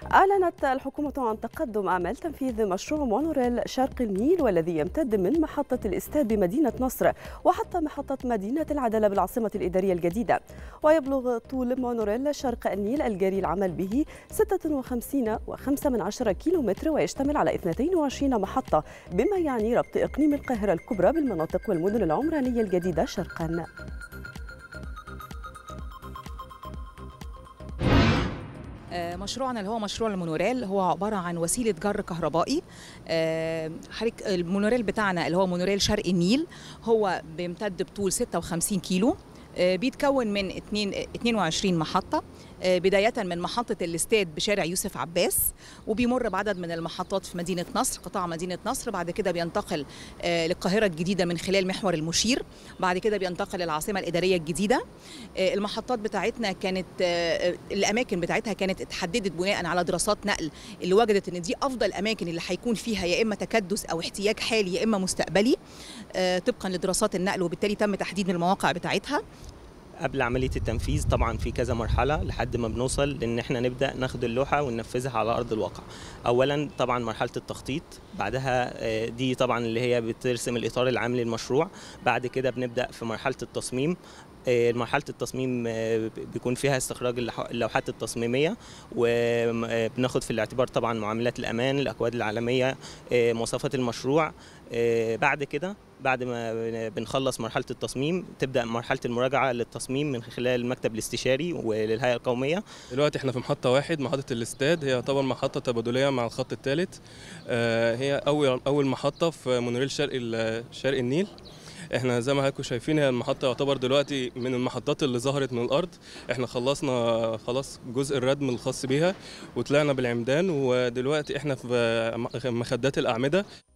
أعلنت الحكومة عن تقدم أعمال تنفيذ مشروع مونوريل شرق النيل والذي يمتد من محطة الاستاد بمدينة نصر وحتى محطة مدينة العدالة بالعاصمة الإدارية الجديدة ويبلغ طول مونوريل شرق النيل الجاري العمل به 56.5 كيلومتر ويشتمل على 22 محطة بما يعني ربط إقليم القاهرة الكبرى بالمناطق والمدن العمرانية الجديدة شرقاً مشروعنا اللي هو مشروع المونوريل هو عباره عن وسيله جر كهربائي حضرتك المونوريل بتاعنا اللي هو مونوريل شرق النيل هو بيمتد بطول 56 كيلو بيتكون من 2 22 محطه بداية من محطة الاستاد بشارع يوسف عباس وبيمر بعدد من المحطات في مدينة نصر قطاع مدينة نصر بعد كده بينتقل للقاهرة الجديدة من خلال محور المشير بعد كده بينتقل للعاصمة الإدارية الجديدة المحطات بتاعتنا كانت الأماكن بتاعتها كانت اتحددت بناء على دراسات نقل اللي وجدت إن دي أفضل الأماكن اللي هيكون فيها يا إما تكدس أو احتياج حالي يا إما مستقبلي طبقا لدراسات النقل وبالتالي تم تحديد المواقع بتاعتها قبل عمليه التنفيذ طبعا في كذا مرحله لحد ما بنوصل لان احنا نبدا ناخد اللوحه وننفذها على ارض الواقع اولا طبعا مرحله التخطيط بعدها دي طبعا اللي هي بترسم الاطار العام للمشروع بعد كده بنبدا في مرحله التصميم مرحله التصميم بيكون فيها استخراج اللوحات التصميميه وبناخد في الاعتبار طبعا معاملات الامان الاكواد العالميه مواصفات المشروع بعد كده بعد ما بنخلص مرحله التصميم تبدا مرحله المراجعه للتصميم من خلال المكتب الاستشاري وللهيئه القوميه دلوقتي احنا في محطه واحد محطه الاستاد هي طبعا محطه تبادليه مع الخط الثالث هي اول اول محطه في مونوريل شرق شرق النيل احنا زي ما حضراتكم شايفين هي المحطه يعتبر دلوقتي من المحطات اللي ظهرت من الارض احنا خلصنا خلاص جزء الردم الخاص بيها وطلعنا بالعمدان ودلوقتي احنا في مخدات الاعمده